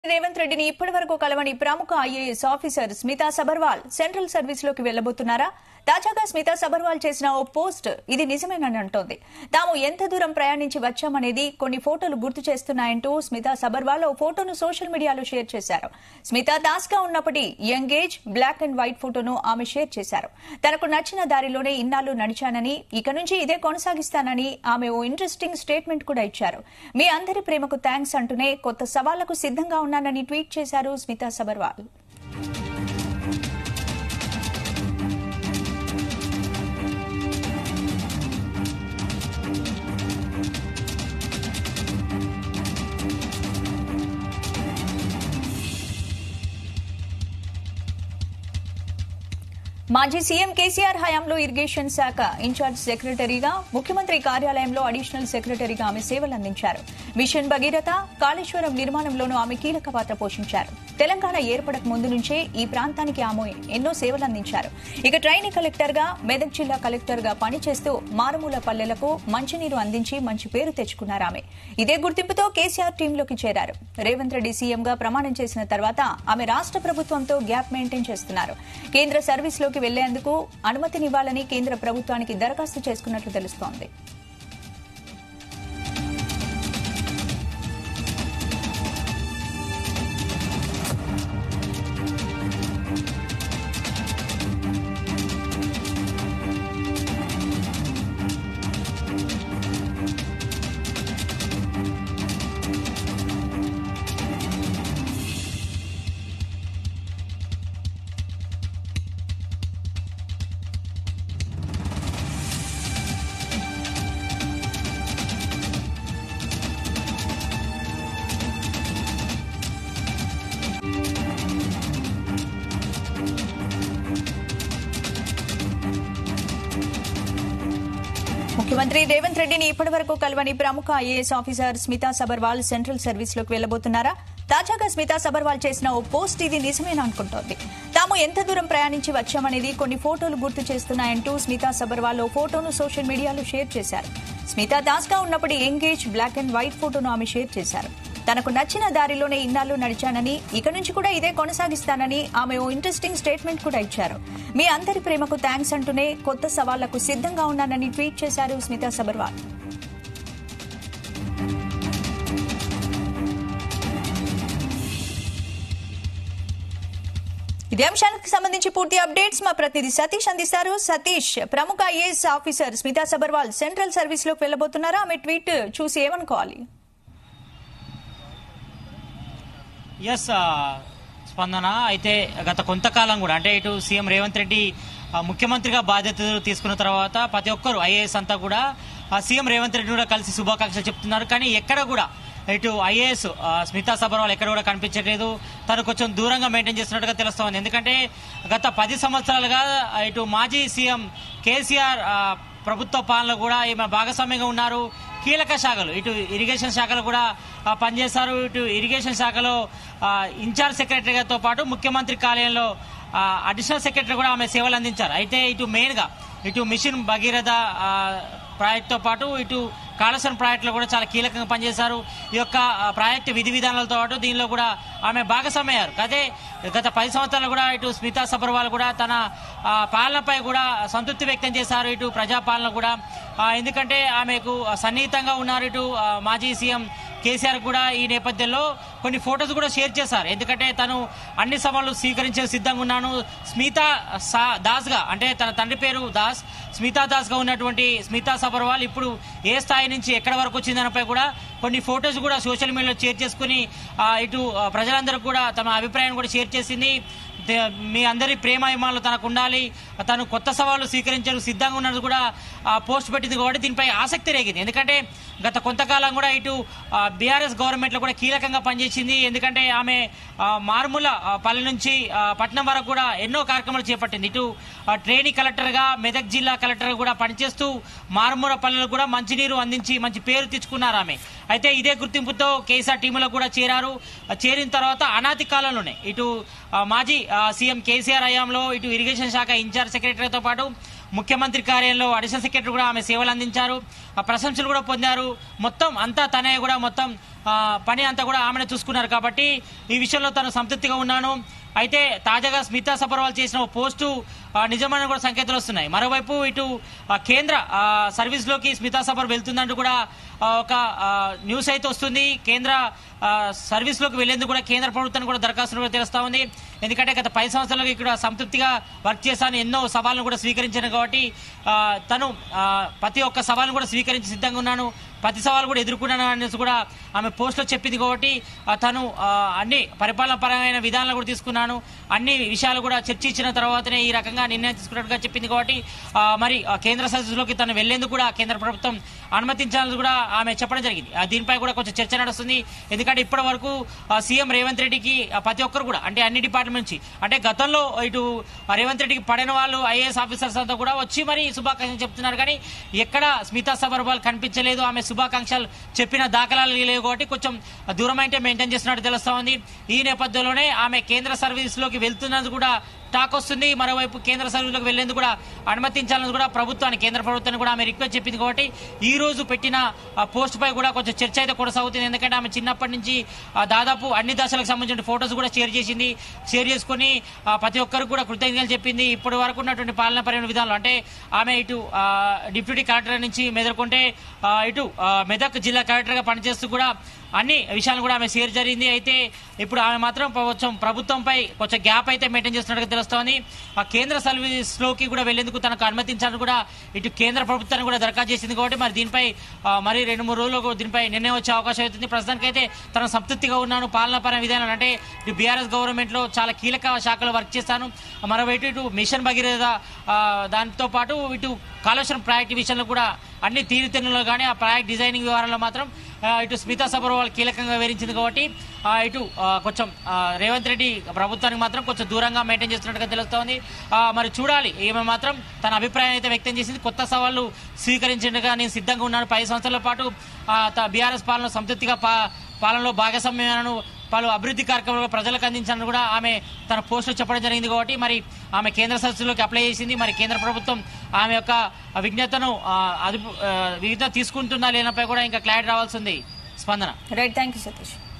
రేవంత్ రెడ్డిని ఇప్పటి వరకు కలవని ప్రముఖ IAS officer Smita Sabharwal central service లోకి వెళ్లబోతున్నారా తాజాగా స్మితా సబర్వాల్ చేసిన ఓ పోస్ట్ ఇది నిజమేనని అంటోంది తాము ఎంత దూరం ప్రయాణించి వచ్చామనేది కొన్ని ఫోటోలు గుర్తు చేస్తున్నాయంటూ స్మితా సబర్వాల్ ఓ ఫోటోను సోషల్ మీడియాలో షేర్ చేశారు స్మితా దాస్ గా ఉన్నప్పటి young age black and white ఫోటోను ఆమె షేర్ చేశారు తనకు నచ్చిన దారిలోనే ఇన్నాళ్లు నడిచానని ఇక నుంచి ఇదే కొనసాగిస్తానని ఆమె ఓ ఇంట్రెస్టింగ్ స్టేట్మెంట్ కూడా ఇచ్చారు మీ అందరి ప్రేమకు థ్యాంక్స్ అంటూనే కొత్త సవాళ్లకు సిద్ధంగా ఉన్నానని ట్వీట్ చేశారు స్మితా సబర్వాల్ మాజీ సీఎం కేసీఆర్ హయాంలో ఇరిగేషన్ శాఖ ఇన్ఛార్జ్ సెక్రటరీగా ముఖ్యమంత్రి కార్యాలయంలో అడిషనల్ సెక్రటరీగా ఆమె సేవలు అందించారు మిషన్ భగీరథ కాళేశ్వరం నిర్మాణంలోనూ ఆమె కీలక పాత్ర పోషించారు తెలంగాణ ఏర్పడక ముందు నుంచే ఈ ప్రాంతానికి ఆమె ఎన్నో సేవలు అందించారు ఇక ట్రైనీ కలెక్టర్ గా మెదక్ జిల్లా కలెక్టర్ గా పనిచేస్తూ మారుమూల పల్లెలకు మంచినీరు అందించి మంచి పేరు తెచ్చుకున్నారు ఆమె ఇదే గుర్తింపుతో కేసీఆర్ టీంలోకి చేరారు రేవంత్ రెడ్డి సీఎంగా ప్రమాణం చేసిన తర్వాత ఆమె రాష్ట్ర ప్రభుత్వంతో గ్యాప్ మెయింటైన్ చేస్తున్నారు కేంద్ర సర్వీస్లోకి వెళ్లేందుకు అనుమతినివ్వాలని కేంద్ర ప్రభుత్వానికి దరఖాస్తు చేసుకున్నట్లు తెలుస్తోంది ముఖ్యమంత్రి రేవంత్ రెడ్డిని ఇప్పటివరకు కలవని ప్రముఖ IAS officer Smita Sabharwal central service లోకి వెళ్లబోతున్నారా తాజాగా స్మితా సబర్వాల్ చేసిన ఓ పోస్ట్ ఇది నిజమేనా అనుకుంటోంది తాము ఎంత దూరం ప్రయాణించి వచ్చామనేది కొన్ని ఫోటోలు గుర్తు చేస్తున్నాయంటూ స్మితా సబర్వాల్ ఓ ఫోటోను సోషల్ మీడియాలో షేర్ చేశారు స్మితా దాస్ గా ఉన్నప్పటి ఎంగేజ్ బ్లాక్ అండ్ వైట్ ఫోటోను ఆమె షేర్ చేశారు తనకు నచ్చిన దారిలోనే ఇన్నాళ్లు నడిచానని ఇక నుంచి కూడా ఇదే కొనసాగిస్తానని ఆమె ఓ ఇంట్రెస్టింగ్ స్టేట్మెంట్ కూడా ఇచ్చారు మీ అందరి ప్రేమకు థ్యాంక్స్ అంటూనే కొత్త సవాళ్లకు సిద్ధంగా ఉన్నానని ట్వీట్ చేశారు స్మితా సబర్వాల్ ఇదే అంశానికి సంబంధించి పూర్తి అప్డేట్స్ మా ప్రతినిధి సతీష్ అందిస్తారు సతీష్ ప్రముఖ IAS officer Smita Sabharwal central service లోకి వెళ్లబోతున్నారా ఆమె ట్వీట్ చూసి ఏమనుకోవాలి ఎస్ స్పందన అయితే గత కొంతకాలం కూడా అంటే ఇటు సీఎం రేవంత్ రెడ్డి ఆ, ముఖ్యమంత్రిగా బాధ్యతలు తీసుకున్న తర్వాత ప్రతి ఒక్కరు ఐఏఎస్ అంతా కూడా ఆ, సీఎం రేవంత్ రెడ్డి కూడా కలిసి శుభాకాంక్షలు చెప్తున్నారు కానీ ఎక్కడ కూడా ఇటు ఐఏఎస్ స్మితా సబర్వాల్ ఎక్కడ కూడా కనిపించట్లేదు తను కొంచెం దూరంగా మెయింటైన్ చేస్తున్నట్టుగా తెలుస్తోంది ఎందుకంటే గత పది సంవత్సరాలుగా ఇటు మాజీ సీఎం కేసీఆర్ ఆ, ప్రభుత్వ పాలనలో కూడా ఈమె భాగస్వామ్యంగా ఉన్నారు కీలక శాఖలు ఇటు ఇరిగేషన్ శాఖలో కూడా ఆ, పనిచేశారు ఇటు ఇరిగేషన్ శాఖలో ఆ, ఇన్ఛార్జ్ సెక్రటరీతో పాటు ముఖ్యమంత్రి కార్యాలయంలో ఆ, అడిషనల్ సెక్రటరీ కూడా ఆమె సేవలు అందించారు అయితే ఇటు మెయిన్గా ఇటు మిషన్ భగీరథ ఆ, ప్రాజెక్టుతో పాటు ఇటు కాళేశ్వరం ప్రాజెక్టులో కూడా చాలా కీలకంగా పనిచేశారు ఈ యొక్క ఆ, ప్రాజెక్టు విధి విధానాలతో పాటు దీనిలో కూడా ఆమె భాగస్వామయ్యారు అదే గత పది సంవత్సరాలు కూడా ఇటు స్మితా సబర్వాల్ కూడా తన ఆ, పాలనపై కూడా సంతృప్తి వ్యక్తం చేశారు ఇటు ప్రజాపాలన కూడా ఆ, ఎందుకంటే ఆమెకు సన్నిహితంగా ఉన్నారు ఇటు ఆ, మాజీ సీఎం కేసీఆర్ కూడా ఈ నేపథ్యంలో కొన్ని ఫొటోస్ కూడా షేర్ చేశారు ఎందుకంటే తను అన్ని సవాళ్లు స్వీకరించే సిద్ధంగా ఉన్నాను స్మితా సా దాస్ గా అంటే తన తండ్రి పేరు దాస్ స్మితా దాస్ గా ఉన్నటువంటి స్మితా సబర్వాల్ ఇప్పుడు ఏ స్థాయి నుంచి ఎక్కడ వరకు వచ్చిందనపై కూడా కొన్ని ఫొటోస్ కూడా సోషల్ మీడియాలో షేర్ చేసుకుని ఆ, ఇటు ఆ, ప్రజలందరూ కూడా తమ అభిప్రాయాన్ని కూడా షేర్ చేసింది తే- మీ అందరి ప్రేమాభిమానులు తనకు ఉండాలి తను కొత్త సవాళ్లు స్వీకరించడానికి సిద్ధంగా ఉన్నది కూడా ఆ, పోస్ట్ పెట్టింది కాబట్టి దీనిపై ఆసక్తి రేగింది ఎందుకంటే గత కొంతకాలం కూడా ఇటు బీఆర్ఎస్ గవర్నమెంట్లో కూడా కీలకంగా పనిచేసింది ఎందుకంటే ఆమె ఆ, మారుమూల ఆ, పల్లె నుంచి ఆ, పట్నం వరకు కూడా ఎన్నో కార్యక్రమాలు చేపట్టింది ఇటు ఆ, ట్రైనీ కలెక్టర్గా మెదక్ జిల్లా కలెక్టర్ కూడా పనిచేస్తూ మారుమూల పల్లెలకు కూడా మంచినీరు అందించి మంచి పేరు తెచ్చుకున్నారు ఆమె అయితే ఇదే గుర్తింపుతో కేసీఆర్ టీంలో కూడా చేరారు ఆ, చేరిన తర్వాత అనాతి కాలంలోనే ఇటు ఆ, మాజీ ఆ, సీఎం కేసీఆర్ హయాంలో ఇటు ఇరిగేషన్ శాఖ ఇన్ఛార్జ్ సెక్రటరీతో పాటు ముఖ్యమంత్రి కార్యాలయంలో అడిషనల్ సెక్రటరీ కూడా ఆమె సేవలు అందించారు ఆ ప్రశంసలు కూడా పొందారు మొత్తం అంతా తనే కూడా మొత్తం ఆ, పని అంతా కూడా ఆమెనే చూసుకున్నారు కాబట్టి ఈ విషయంలో తను సంతృప్తిగా ఉన్నాను అయితే తాజాగా స్మితా సబర్వాల్ చేసిన ఓ పోస్టు ఆ, నిజమైన కూడా సంకేతాలు వస్తున్నాయి మరోవైపు ఇటు ఆ, కేంద్ర ఆ, సర్వీస్లోకి స్మితా సబర్ వెళ్తుందంటూ కూడా ఆ, ఒక ఆ, న్యూస్ అయితే వస్తుంది కేంద్ర ఆ, సర్వీస్లోకి వెళ్లేందుకు కూడా కేంద్ర ప్రభుత్వానికి కూడా దరఖాస్తులు కూడా తెలుస్తా ఉంది ఎందుకంటే గత పది సంవత్సరాలుగా ఇక్కడ సంతృప్తిగా వర్క్ చేశాను ఎన్నో సవాళ్ళను కూడా స్వీకరించాను కాబట్టి ఆ, తను ఆ, ప్రతి ఒక్క సవాల్ను కూడా స్వీకరించి సిద్ధంగా ఉన్నాను ప్రతి సవాలు కూడా ఎదుర్కొన్నాను అనేసి కూడా ఆమె పోస్ట్లో చెప్పింది కాబట్టి ఆ, తను ఆ, అన్ని పరిపాలన పరమైన విధానాలు కూడా తీసుకున్నాను అన్ని విషయాలు కూడా చర్చించిన తర్వాతనే ఈ రకంగా నిర్ణయం తీసుకున్నట్టుగా చెప్పింది కాబట్టి ఆ, మరి ఆ, కేంద్ర సర్వీస్లోకి తను వెళ్లేందుకు కూడా కేంద్ర ప్రభుత్వం అనుమతించాలని కూడా ఆమె చెప్పడం జరిగింది ఆ, దీనిపై కూడా కొంచెం చర్చ నడుస్తుంది ఎందుకంటే ఇప్పటి వరకు ఆ, సీఎం రేవంత్ రెడ్డికి ఆ, ప్రతి ఒక్కరు కూడా అంటే అన్ని డిపార్ట్మెంట్ నుంచి అంటే గతంలో ఇటు ఆ, రేవంత్ రెడ్డికి పడిన వాళ్ళు ఐఏఎస్ ఆఫీసర్స్ అంతా కూడా వచ్చి మరి శుభాకాంక్షలు చెప్తున్నారు కానీ ఎక్కడ స్మితా సబర్వాల్ కనిపించలేదు ఆమె శుభాకాంక్షలు చెప్పిన దాఖలాలు లేవు కాబట్టి కొంచెం దూరమైతే మెయింటైన్ చేస్తున్నట్టు తెలుస్తా ఉంది ఈ నేపథ్యంలోనే ఆమె కేంద్ర సర్వీస్లోకి వెళ్తున్నది కూడా టాక్ వస్తుంది మరోవైపు కేంద్ర సర్వీస్లోకి వెళ్లేందుకు కూడా అనుమతించాలని కూడా ప్రభుత్వానికి కేంద్ర ప్రభుత్వాన్ని కూడా ఆమె రిక్వెస్ట్ చెప్పింది కాబట్టి ఈ రోజు పెట్టిన ఆ పోస్ట్ పై కూడా కొంచెం చర్చ అయితే కొనసాగుతుంది ఎందుకంటే ఆమె చిన్నప్పటి నుంచి ఆ, దాదాపు అన్ని దశలకు సంబంధించిన ఫొటోస్ కూడా షేర్ చేసింది షేర్ చేసుకుని ఆ, ప్రతి ఒక్కరికి కూడా కృతజ్ఞతలు చెప్పింది ఇప్పటి వరకు ఉన్నటువంటి పాలన పరమైన విధానంలో అంటే ఆమె ఇటు ఆ, డిప్యూటీ కలెక్టర్ నుంచి మెదడుకుంటే ఆ, ఇటు ఆ, మెదక్ జిల్లా కలెక్టర్గా పనిచేస్తూ కూడా అన్ని విషయాలు కూడా ఆమె షేర్ జరిగింది అయితే ఇప్పుడు ఆమె మాత్రం కొంచెం ప్రభుత్వంపై కొంచెం గ్యాప్ అయితే మెయింటైన్ చేస్తున్నట్టుగా తెలుస్తోంది ఆ కేంద్ర సర్వీస్ లోకి కూడా వెళ్లేందుకు తనకు అనుమతించాలని కూడా ఇటు కేంద్ర ప్రభుత్వాన్ని కూడా దరఖాస్తు చేసింది కాబట్టి మరి దీనిపై ఆ, మరి రెండు మూడు రోజుల్లో దీనిపై నిర్ణయం వచ్చే అవకాశం అవుతుంది ప్రస్తుతానికైతే తన సంతృప్తిగా ఉన్నాను పాలనాపర విధానం అంటే ఇటు బీఆర్ఎస్ గవర్నమెంట్ లో చాలా కీలక శాఖలో వర్క్ చేస్తాను మరోవైపు ఇటు మిషన్ భగీరథ ఆ, దాంతో పాటు ఇటు కాళేశ్వరం ప్రాజెక్ట్ విషయంలో కూడా అన్ని తీరుతెన్నులో కానీ ఆ ప్రాజెక్ట్ డిజైనింగ్ వ్యవహారంలో మాత్రం ఆ, ఇటు స్మితా సబర్వాల్ కీలకంగా వివరించింది కాబట్టి ఆ, ఇటు ఆ, కొంచెం ఆ, రేవంత్ రెడ్డి ప్రభుత్వానికి మాత్రం కొంచెం దూరంగా మెయింటైన్ చేస్తున్నట్టుగా తెలుస్తోంది ఆ, మరి చూడాలి ఈమె మాత్రం తన అభిప్రాయం అయితే వ్యక్తం చేసింది కొత్త సవాళ్లు స్వీకరించేందుకు నేను సిద్ధంగా ఉన్నాను పది సంవత్సరాల పాటు బీఆర్ఎస్ పాలన సంతృప్తిగా పా పాలనలో భాగస్వామ్యాలను పలు అభివృద్ధి కార్యక్రమాలు ప్రజలకు అందించాలని కూడా ఆమె తన పోస్టులో చెప్పడం జరిగింది కాబట్టి మరి ఆమె కేంద్ర సదస్సులోకి అప్లై చేసింది మరి కేంద్ర ప్రభుత్వం ఆమె యొక్క విజ్ఞతను ఆ, అదుపు ఆ, విజ్ఞత తీసుకుంటుందా లేనపై కూడా ఇంకా క్లారిటీ రావాల్సింది స్పందన రైట్ థ్యాంక్ యూ సతీష్